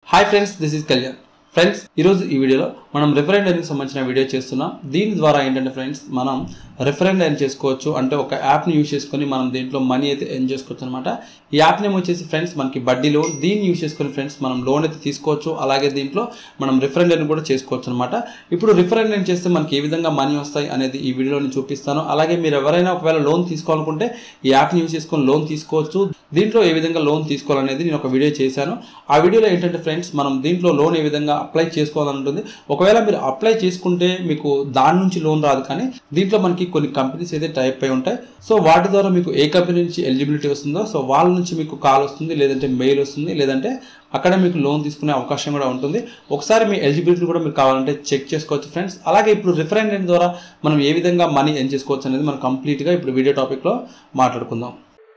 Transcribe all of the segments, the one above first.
hi friends this is Kalyan friends ఈరోజు ఈ వీడియోలో మనం రిఫరెండర్కి సంబంధించిన వీడియో చేస్తున్నాం దీని ద్వారా ఏంటంటే ఫ్రెండ్స్ మనం రిఫరెండ్ ఎర్న్ చేసుకోవచ్చు అంటే ఒక యాప్ని యూజ్ చేసుకొని మనం దీంట్లో మనీ అయితే ఎర్న్ చేసుకోవచ్చు అనమాట ఈ యాప్ నేమ్ వచ్చేసి ఫ్రెండ్స్ మనకి బడ్డీ లోన్ దీన్ని యూజ్ చేసుకొని ఫ్రెండ్స్ మనం లోన్ అయితే తీసుకోవచ్చు అలాగే దీంట్లో మనం రిఫరెండ్ ఎర్న్ కూడా చేసుకోవచ్చు అనమాట ఇప్పుడు రిఫరెండ్ ఎర్న్ చేస్తే మనకి ఏ విధంగా మనీ వస్తాయి అనేది ఈ వీడియోలో నేను చూపిస్తాను అలాగే మీరు ఎవరైనా ఒకవేళ లోన్ తీసుకోవాలనుకుంటే ఈ యాప్ని యూజ్ చేసుకొని లోన్ తీసుకోవచ్చు దీంట్లో ఏ విధంగా లోన్ తీసుకోవాలనేది నేను ఒక వీడియో చేశాను ఆ వీడియోలో ఏంటంటే ఫ్రెండ్స్ మనం దీంట్లో లోన్ ఏ విధంగా అప్లై చేసుకోవాలని ఉంటుంది ఒకవేళ మీరు అప్లై చేసుకుంటే మీకు దాని నుంచి లోన్ రాదు కానీ దీంట్లో మనకి కొన్ని కంపెనీస్ అయితే టైప్ అయి ఉంటాయి సో వాటి ద్వారా మీకు ఏ కంపెనీ నుంచి ఎలిజిబిలిటీ వస్తుందో సో వాళ్ళ నుంచి మీకు కాల్ వస్తుంది లేదంటే మెయిల్ వస్తుంది లేదంటే అక్కడ మీకు లోన్ తీసుకునే అవకాశం కూడా ఉంటుంది ఒకసారి మీ ఎలిజిబిలిటీ కూడా మీరు కావాలంటే చెక్ చేసుకోవచ్చు ఫ్రెండ్స్ అలాగే ఇప్పుడు రిఫరెండెంట్ ద్వారా మనం ఏ విధంగా మనీ ఎర్న్ చేసుకోవచ్చు అనేది మనం కంప్లీట్గా ఇప్పుడు వీడియో టాపిక్లో మాట్లాడుకుందాం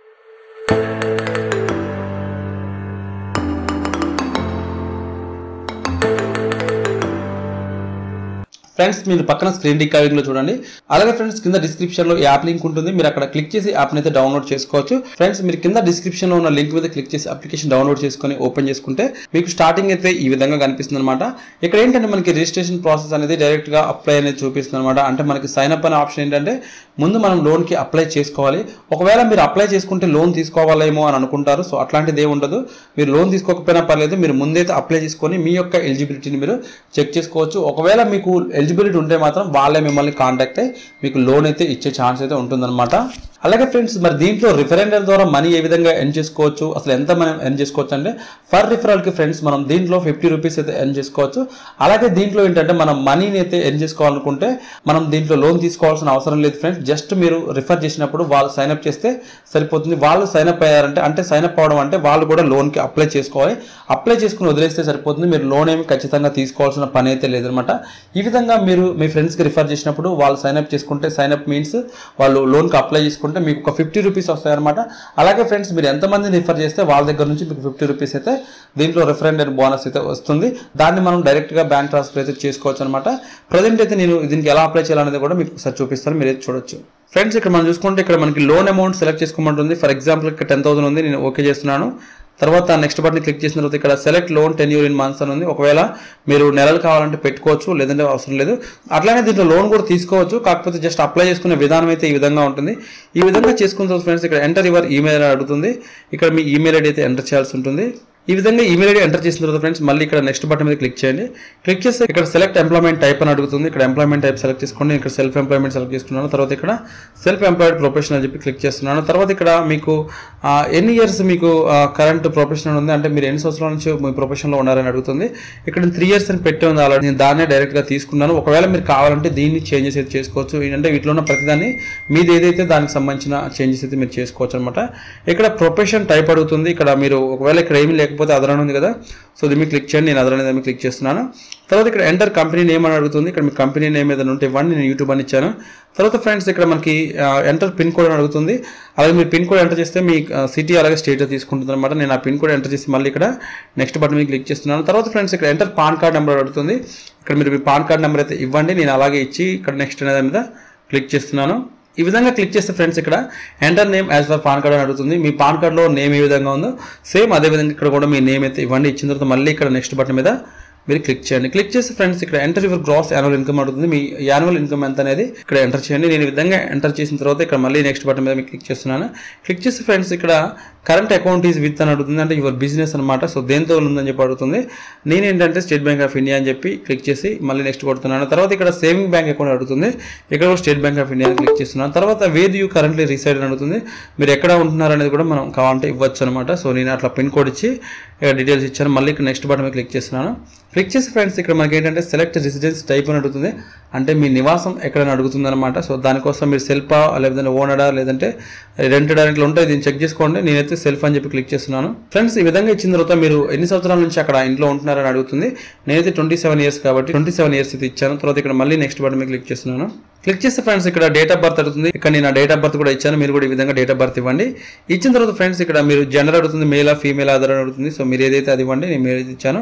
ఫ్రెండ్స్ మీరు పక్కన స్క్రీన్ రికార్డింగ్ లో చూడండి అలాగే ఫ్రెండ్స్ కింద డిస్క్రిప్షన్ లో యాప్ లింక్ ఉంటుంది మీరు అక్కడ క్లిక్ చేసి యాప్ అయితే డౌన్లోడ్ చేసుకోవచ్చు ఫ్రెండ్స్ మీరు కింద డిస్క్రిప్షన్ లో ఉన్న లింక్ మీద క్లిక్ చేసి అప్లికేషన్ డౌన్లోడ్ చేసుకొని ఓపెన్ చేసుకుంటే మీకు స్టార్టింగ్ అయితే ఈ విధంగా కనిపిస్తుంది అనమాట ఇక్కడ ఏంటంటే మనకి రిజిస్ట్రేషన్ ప్రాసెస్ అనేది డైరెక్ట్ గా అప్లై అనేది చూపిస్తుంది అనమాట అంటే మనకి సైన్ అప్ అనే ఆప్షన్ ఏంటంటే ముందు మనం లోన్ కి అప్లై చేసుకోవాలి ఒకవేళ మీరు అప్లై చేసుకుంటే లోన్ తీసుకోవాలేమో అని అనుకుంటారు సో అట్లాంటిది ఏమి ఉండదు మీరు లోన్ తీసుకోకపోయినా పర్లేదు మీరు ముందైతే అప్లై చేసుకొని మీ యొక్క ఎలిజిబిలిటీని మీరు చెక్ చేసుకోవచ్చు ఒకవేళ మీకు ఎలిజిబిలిటీ ఉంటే మాత్రం వాళ్ళే మిమ్మల్ని కాంటాక్ట్ అయ్యి మీకు లోన్ అయితే ఇచ్చే ఛాన్స్ అయితే ఉంటుందన్నమాట అలాగే ఫ్రెండ్స్ మరి దీంట్లో రిఫరెండర్ ద్వారా మనీ ఏ విధంగా ఎర్న్ చేసుకోవచ్చు అసలు ఎంత మనం ఎర్న్ చేసుకోవచ్చు అంటే ఫర్ రిఫరల్కి ఫ్రెండ్స్ మనం దీంట్లో ఫిఫ్టీ రూపీస్ అయితే ఎర్న్ చేసుకోవచ్చు అలాగే దీంట్లో ఏంటంటే మనం మనీని అయితే ఎర్న్ చేసుకోవాలనుకుంటే మనం దీంట్లో లోన్ తీసుకోవాల్సిన అవసరం లేదు ఫ్రెండ్స్ జస్ట్ మీరు రిఫర్ చేసినప్పుడు వాళ్ళు సైన్ అప్ చేస్తే సరిపోతుంది వాళ్ళు సైన్ అప్ అయ్యారంటే అంటే సైన్ అప్ అవడం అంటే వాళ్ళు కూడా లోన్కి అప్లై చేసుకోవాలి అప్లై చేసుకుని వదిలేస్తే సరిపోతుంది మీరు లోన్ ఏమి ఖచ్చితంగా తీసుకోవాల్సిన పని అయితే లేదనమాట ఈ విధంగా మీరు మీ ఫ్రెండ్స్కి రిఫర్ చేసినప్పుడు వాళ్ళు సైన్ అప్ చేసుకుంటే సైన్ అప్ మీన్స్ వాళ్ళు లోన్కి అప్లై చేసుకుంటే మీకు ఒక ఫిఫ్టీ రూపీస్ వస్తాయన్నమాట అలాగే ఫ్రెండ్స్ మీరు ఎంతమందిని రిఫర్ చేస్తే వాళ్ళ దగ్గర నుంచి మీకు ఫిఫ్టీ రూపీస్ అయితే దీంట్లో రిఫరెండర్ బోనస్ అయితే వస్తుంది దాన్ని మనం డైరెక్ట్గా బ్యాంక్ ట్రాన్స్ఫర్ అయితే చేసుకోవచ్చు అనమాట ప్రజెంట్ అయితే నేను దీనికి ఎలా అప్లై చేయాలనేది కూడా మీకు ఒకసారి చూపిస్తాను మీరు అయితే చూడొచ్చు ఫ్రెండ్స్ ఇక్కడ మనం చూసుకుంటే ఇక్కడ మనకి లోన్ అమౌంట్ సెలెక్ట్ చేసుకోమంటుంది ఫర్ ఎగ్జాంపుల్ ఇక్కడ టెన్ థౌసండ్ ఉంది నేను ఓకే చేస్తున్నాను తర్వాత నెక్స్ట్ బటన్ క్లిక్ చేసిన తర్వాత ఇక్కడ select loan tenure in months అని ఉంది ఒకవేళ మీరు నెలలు కావాలంటే పెట్టుకోవచ్చు లేదంటే అవసరం లేదు అట్లానే దీంట్లో లోన్ కూడా తీసుకోవచ్చు కాకపోతే జస్ట్ అప్లై చేసుకునే విధానం అయితే ఈ విధంగా ఉంటుంది ఈ విధంగా చేసుకున్న తర్వాత ఫ్రెండ్స్ ఇక్కడ ఎంటర్ యువర్ ఈమెయిల్ అడుగుతుంది ఇక్కడ మీ ఈమెయిల్ ఐడి అయితే ఎంటర్ చేయాల్సి ఉంటుంది ఈ విధంగా ఈమెయిల్ ఐడి ఎంటర్ చేసిన తర్వాత ఫ్రెండ్స్ మళ్ళీ ఇక్కడ నెక్స్ట్ బటన్ మీద క్లిక్ చేయండి క్లిక్ చేస్తే ఇక్కడ సెలెక్ట్ ఎంప్లాయ్మెంట్ టైప్ అని అడుగుతుంది ఇక్కడ ఎంప్లాయ్మెంట్ టైప్ సెలెక్ట్ చేసుకోండి ఇక్కడ సెల్ఫ్ ఎంప్లాయ్మెంట్ సెలెక్ట్ చేసుకున్నాను తర్వాత ఇక్కడ సెల్ఫ్ ఎంప్లాయిడ్ ప్రొఫెషనల్ అని చెప్పి క్లిక్ చేస్తున్నాను తర్వాత ఇక్కడ మీకు ఆ, ఎన్ని ఇయర్స్ మీకు కరెంట్ ప్రొఫెషనల్ ఉంది అంటే మీరు ఎన్ని సంవత్సరాల నుంచి మీ ప్రొఫెషన్లో ఉన్నారని అడుగుతుంది ఇక్కడ త్రీ ఇయర్స్ అని పెట్టి ఉంది ఆల్రెడీ నేను దాన్నే డైరెక్ట్గా తీసుకున్నాను ఒకవేళ మీరు కావాలంటే దీన్ని చేంజెస్ అయితే చేసుకోవచ్చు ఏంటంటే వీటిలో ఉన్న ప్రతిదాన్ని మీది ఏదైతే దానికి సంబంధించిన చేంజెస్ అయితే మీరు చేసుకోవచ్చు అనమాట ఇక్కడ ప్రొఫెషన్ టైప్ అడుగుతుంది ఇక్కడ మీరు ఒకవేళ ఇక్కడ ఏమీ లేకపోతే అదర్ అని ఉంది కదా సో దీన్ని క్లిక్ చేయండి నేను అదర్ అనేది క్లిక్ చేస్తున్నాను తర్వాత ఇక్కడ ఎంటర్ కంపెనీ నేమ్ అని అడుగుతుంది ఇక్కడ మీ కంపెనీ నేమ్ ఏదైనా ఉంటే ఇవ్వండి నేను యూట్యూబ్ అని ఇచ్చాను తర్వాత ఫ్రెండ్స్ ఇక్కడ మనకి ఎంటర్ పిన్ కోడ్ అని అడుగుతుంది అలాగే మీరు పిన్ కోడ్ ఎంటర్ చేస్తే మీ సిటీ అలాగే స్టేట్ తీసుకుంటుంది అనమాట నేను ఆ పిన్ కోడ్ ఎంటర్ చేసి మళ్ళీ ఇక్కడ నెక్స్ట్ బటన్ మీద క్లిక్ చేస్తున్నాను తర్వాత ఫ్రెండ్స్ ఇక్కడ ఎంటర్ పాన్ కార్డ్ నెంబర్ అడుగుతుంది ఇక్కడ మీరు మీ పాన్ కార్డ్ నెంబర్ అయితే ఇవ్వండి నేను అలాగే ఇచ్చి ఇక్కడ నెక్స్ట్ అనే దాని మీద క్లిక్ చేస్తున్నాను ఈ విధంగా క్లిక్ చేస్తే ఫ్రెండ్స్ ఇక్కడ enter name as per PAN card అని అడుగుతుంది మీ పాన్ కార్డ్లో నేమ్ ఏ విధంగా ఉందో సేమ్ అదే విధంగా ఇక్కడ కూడా మీ నేమ్ అయితే ఇవ్వండి ఇచ్చిన తర్వాత మళ్ళీ ఇక్కడ నెక్స్ట్ బటన్ మీద మీరు క్లిక్ చేయండి క్లిక్ చేసి ఫ్రెండ్స్ ఇక్కడ enter your gross annual income అడుగుతుంది మీ యాన్యువల్ ఇన్కమ్ ఎంత అనేది ఇక్కడ ఎంటర్ చేయండి నేను ఈ విధంగా ఎంటర్ చేసిన తర్వాత ఇక్కడ మళ్ళీ నెక్స్ట్ బటన్ మీద మీకు క్లిక్ చేస్తున్నాను క్లిక్ చేసి ఫ్రెండ్స్ ఇక్కడ కరెంట్ అకౌంట్ ఈజ్ విత్ అని అడుగుతుంది అంటే యువర్ బిజినెస్ అనమాట సో దేంతో ఉందని చెప్పి అడుగుతుంది నేను ఏంటంటే స్టేట్ బ్యాంక్ ఆఫ్ ఇండియా అని చెప్పి క్లిక్ చేసి మళ్ళీ నెక్స్ట్ కొడుతున్నాను తర్వాత ఇక్కడ సేవింగ్ బ్యాంక్ అకౌంట్ అడుగుతుంది ఇక్కడ కూడా స్టేట్ బ్యాంక్ ఆఫ్ ఇండియా అని క్లిక్ చేస్తున్నాను తర్వాత వేది యూ కరెంట్లీ రీసైడ్ అని అడుగుతుంది మీరు ఎక్కడ ఉంటున్నారు అనేది కూడా మనం కావాలంటే ఇవ్వచ్చు అనమాట సో నేను అట్లా పిన్ కోడ్ ఇచ్చి ఇక్కడ డీటెయిల్స్ ఇచ్చాను మళ్ళీ ఇక్కడ నెక్స్ట్ బటన్ మీద క్లిక్ చేస్తున్నాను క్లిక్ చేసి ఫ్రెండ్స్ ఇక్కడ మనకి ఏంటంటే సెలెక్ట్ రెసిడెన్స్ టైప్ అని అడుగుతుంది అంటే మీ నివాసం ఎక్కడైనా అడుగుతుంది అనమాట సో దానికోసం మీరు సెల్ఫా లేదంటే ఓనడా లేదంటే రెంటెడ్ అని ఇట్లా ఉంటాయి దీన్ని చెక్ చేసుకోండి నేనైతే సెల్ఫ్ అని చెప్పి క్లిక్ చేస్తున్నాను ఫ్రెండ్స్ ఈ విధంగా ఇచ్చిన తర్వాత మీరు ఎన్ని సంవత్సరాల నుంచి అక్కడ ఇంట్లో ఉంటున్నారని అడుగుతుంది నేనైతే ట్వంటీ సెవెన్ ఇయర్స్ కాబట్టి ట్వంటీ సెవెన్ ఇయర్స్ అయితే ఇచ్చాను తర్వాత ఇక్కడ మళ్ళీ నెక్స్ట్ బటన్ మీద క్లిక్ చేస్తున్నాను క్లిక్ చేస్తే ఫ్రెండ్స్ ఇక్కడ డేట్ ఆఫ్ బర్త్ అడుగుతుంది ఇక్కడ నేను ఆ డేట్ ఆఫ్ బర్త్ కూడా ఇచ్చాను మీరు కూడా ఈ విధంగా డేట్ ఆఫ్ బర్త్ ఇవ్వండి ఇచ్చిన తర్వాత ఫ్రెండ్స్ ఇక్కడ మీరు జెండర్ అడుగుతుంది మేలా ఫీమేల్ ఆధార్ అడుగుతుంది సో మీరు ఏదైతే అది ఇవ్వండి నేను మీరు ఇచ్చాను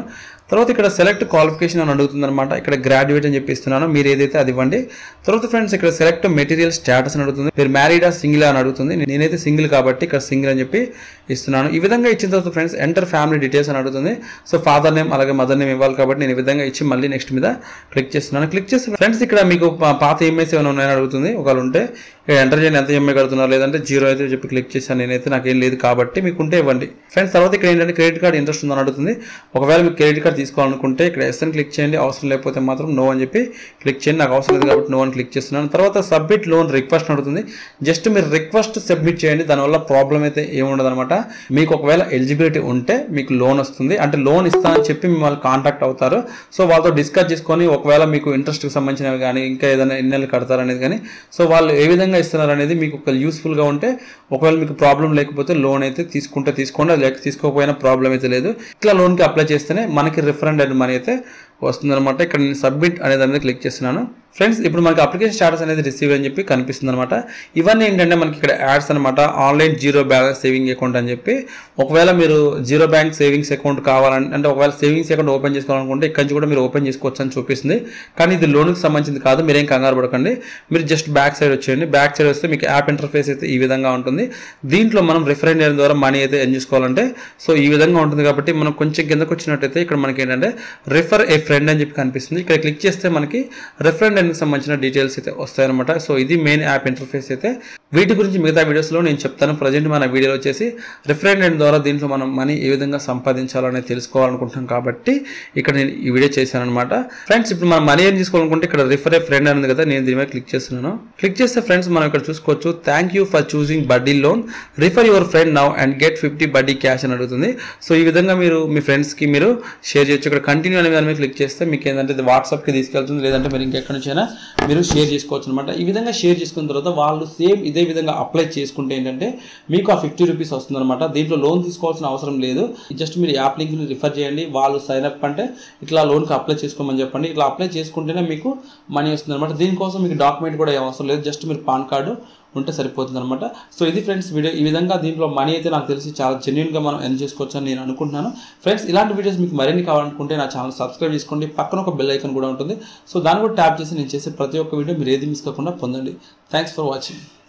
తర్వాత ఇక్కడ సెలెక్ట్ క్వాలిఫికేషన్ అని అడుగుతుంది అనమాట ఇక్కడ గ్రాడ్యుయేట్ అని చెప్పి ఇస్తున్నాను మీరు ఏదైతే అది ఇవ్వండి తర్వాత ఫ్రెండ్స్ ఇక్కడ సెలెక్ట్ మెటీరియల్ స్టేటస్ అని అడుగుతుంది మీరు మ్యారీడా సింగిల్ అని అడుగుతుంది నేనైతే సింగిల్ కాబట్టి ఇక్కడ సింగిల్ అని చెప్పి ఇస్తున్నాను ఈ విధంగా ఇచ్చిన తర్వాత ఫ్రెండ్స్ ఎంటర్ ఫ్యామిలీ డీటెయిల్స్ అని అడుగుతుంది సో ఫాదర్ నేమ్ అలాగే మదర్ నేమ్ ఇవ్వాలి కాబట్టి నేను ఈ విధంగా ఇచ్చి మళ్ళీ నెక్స్ట్ మీద క్లిక్ చేస్తున్నాను క్లిక్ చేస్తే ఫ్రెండ్స్ ఇక్కడ మీకు పా- పాత ఈఎంఐస్ ఏమైనా ఉన్నాయని అడుగుతుంది ఒకవేళ ఉంటే ఇక్కడ ఎంటర్ చేయండి ఎంత ఈఎంఐ కడుతున్నారు లేదంటే జీరో అయితే చెప్పి క్లిక్ చేశాను నేనైతే నాకేం లేదు కాబట్టి మీకు ఉంటే ఇవ్వండి ఫ్రెండ్స్ తర్వాత ఇక్కడ ఏంటంటే క్రెడిట్ కార్డ్ ఇంట్రెస్ట్ ఉందని అడుగుతుంది ఒకవేళ మీకు క్రెడిట్ కార్డ్ తీసుకోవాలనుకుంటే ఇక్కడ ఎస్ అని క్లిక్ చేయండి అవసరం లేకపోతే మాత్రం నో అని చెప్పి క్లిక్ చేయండి నాకు అవసరం లేదు కాబట్టి నో అని క్లిక్ చేస్తున్నాను తర్వాత సబ్మిట్ లోన్ రిక్వెస్ట్ అడుగుతుంది జస్ట్ మీరు రిక్వెస్ట్ సబ్మిట్ చేయండి దానివల్ల ప్రాబ్లం అయితే ఏముండదు అనమాట మీకు ఒకవేళ ఎలిజిబిలిటీ ఉంటే మీకు లోన్ వస్తుంది అంటే లోన్ ఇస్తానని చెప్పి మిమ్మల్ని కాంటాక్ట్ అవుతారు సో వాళ్ళతో డిస్కస్ చేసుకొని ఒకవేళ మీకు ఇంట్రెస్ట్కి సంబంధించినవి కానీ ఇంకా ఏదైనా ఎన్ని నెలలు కడతారు అనేది కానీ సో వాళ్ళు ఏ విధంగా ఇస్తున్నారు అనేది మీకు ఒక యూస్ఫుల్గా ఉంటే ఒకవేళ మీకు ప్రాబ్లం లేకపోతే లోన్ అయితే తీసుకుంటే తీసుకోండి అది లేక తీసుకోకపోయినా ప్రాబ్లం అయితే లేదు ఇట్లా లోన్కి అప్లై చేస్తేనే మనకి రిఫరెండ్ అయిన మనీ అయితే వస్తుందన్నమాట ఇక్కడ నేను సబ్మిట్ అనే దాని మీద క్లిక్ చేస్తున్నాను ఫ్రెండ్స్ ఇప్పుడు మనకి అప్లికేషన్ స్టాటస్ అనేది రిసీవ్ అని చెప్పి కనిపిస్తుంది అనమాట ఇవన్నీ ఏంటంటే మనకి ఇక్కడ యాడ్స్ అనమాట online zero balance saving account అని చెప్పి ఒకవేళ మీరు జీరో బ్యాంక్ సేవింగ్స్ అకౌంట్ కావాలని అంటే ఒకవేళ సేవింగ్స్ అకౌంట్ ఓపెన్ చేసుకోవాలనుకుంటే ఇక్కడ నుంచి కూడా మీరు ఓపెన్ చేసుకోవచ్చు అని చూపిస్తుంది కానీ ఇది లోన్కి సంబంధించింది కాదు మీరేం కంగారు పడకండి మీరు జస్ట్ బ్యాక్ సైడ్ వచ్చేయండి బ్యాక్ సైడ్ వస్తే మీకు యాప్ ఇంటర్ఫేస్ అయితే ఈ విధంగా ఉంటుంది దీంట్లో మనం రిఫరెండ్ అయిన ద్వారా మనీ అయితే ఎర్న్ చేసుకోవాలంటే సో ఈ విధంగా ఉంటుంది కాబట్టి మనం కొంచెం కిందకు వచ్చినట్టయితే ఇక్కడ మనకి ఏంటంటే రిఫర్ ఏ ఫ్రెండ్ అని చెప్పి కనిపిస్తుంది ఇక్కడ క్లిక్ చేస్తే మనకి రిఫరెండ్ కి సంబంధించిన డీటెయిల్స్ అయితే వస్తాయన్నమాట సో ఇది మెయిన్ యాప్ ఇంటర్ఫేస్ అయితే వీటి గురించి మిగతా వీడియోస్లో నేను చెప్తాను ప్రజెంట్ మన వీడియోలో వచ్చేసి రిఫరెండ్ ఎండ్ ద్వారా దీంట్లో మనం మనీ ఏ విధంగా సంపాదించాలనేది తెలుసుకోవాలనుకుంటున్నాం కాబట్టి ఇక్కడ నేను ఈ వీడియో చేశాను అనమాట ఫ్రెండ్స్ ఇప్పుడు మనం మనీ ఏం తీసుకోవాలనుకుంటే ఇక్కడ రిఫర్ ఏ ఫ్రెండ్ అనేది కదా నేను దీని మీద క్లిక్ చేస్తున్నాను క్లిక్ చేస్తే ఫ్రెండ్స్ మనం ఇక్కడ చూసుకోవచ్చు thank you for choosing Buddy Loan refer your friend now and get fifty buddy cash అని అడుగుతుంది సో ఈ విధంగా మీరు మీ ఫ్రెండ్స్కి మీరు షేర్ చేయొచ్చు ఇక్కడ కంటిన్యూ అనే దాని మీద క్లిక్ చేస్తే మీకు ఏంటంటే ఇది వాట్సాప్కి తీసుకెళ్తుంది లేదంటే మీరు ఇంకెక్కడి నుంచైనా మీరు షేర్ చేసుకోవచ్చు అనమాట ఈ విధంగా షేర్ చేసుకున్న తర్వాత వాళ్ళు సేమ్ ఇదే విధంగా అప్లై చేసుకుంటే ఏంటంటే మీకు ఆ ఫిఫ్టీ రూపీస్ వస్తుందన్నమాట దీంట్లో లోన్ తీసుకోవాల్సిన అవసరం లేదు జస్ట్ మీరు యాప్ లింక్ని రిఫర్ చేయండి వాళ్ళు సైన్ అప్ అంటే ఇట్లా లోన్కి అప్లై చేసుకోమని చెప్పండి ఇట్లా అప్లై చేసుకుంటేనే మీకు మనీ వస్తుంది అనమాట దీనికోసం మీకు డాక్యుమెంట్ కూడా ఏం అవసరం లేదు జస్ట్ మీరు పాన్ కార్డు ఉంటే సరిపోతుంది అనమాట సో ఇది ఫ్రెండ్స్ వీడియో ఈ విధంగా దీంట్లో మనీ అయితే నాకు తెలిసి చాలా జెన్యున్గా మనం ఎర్న్ చేసుకోవచ్చు అని నేను అనుకుంటున్నాను ఫ్రెండ్స్ ఇలాంటి వీడియోస్ మీకు మరిన్ని కావాలనుకుంటే నా ఛానల్ సబ్స్క్రైబ్ చేసుకోండి పక్కన ఒక బెల్ ఐకన్ కూడా ఉంటుంది సో దాన్ని కూడా ట్యాప్ చేసి నేను చేసే ప్రతి ఒక్క వీడియో మీరు ఏది మిస్ కాకుండా పొందండి థ్యాంక్స్ ఫర్ వాచింగ్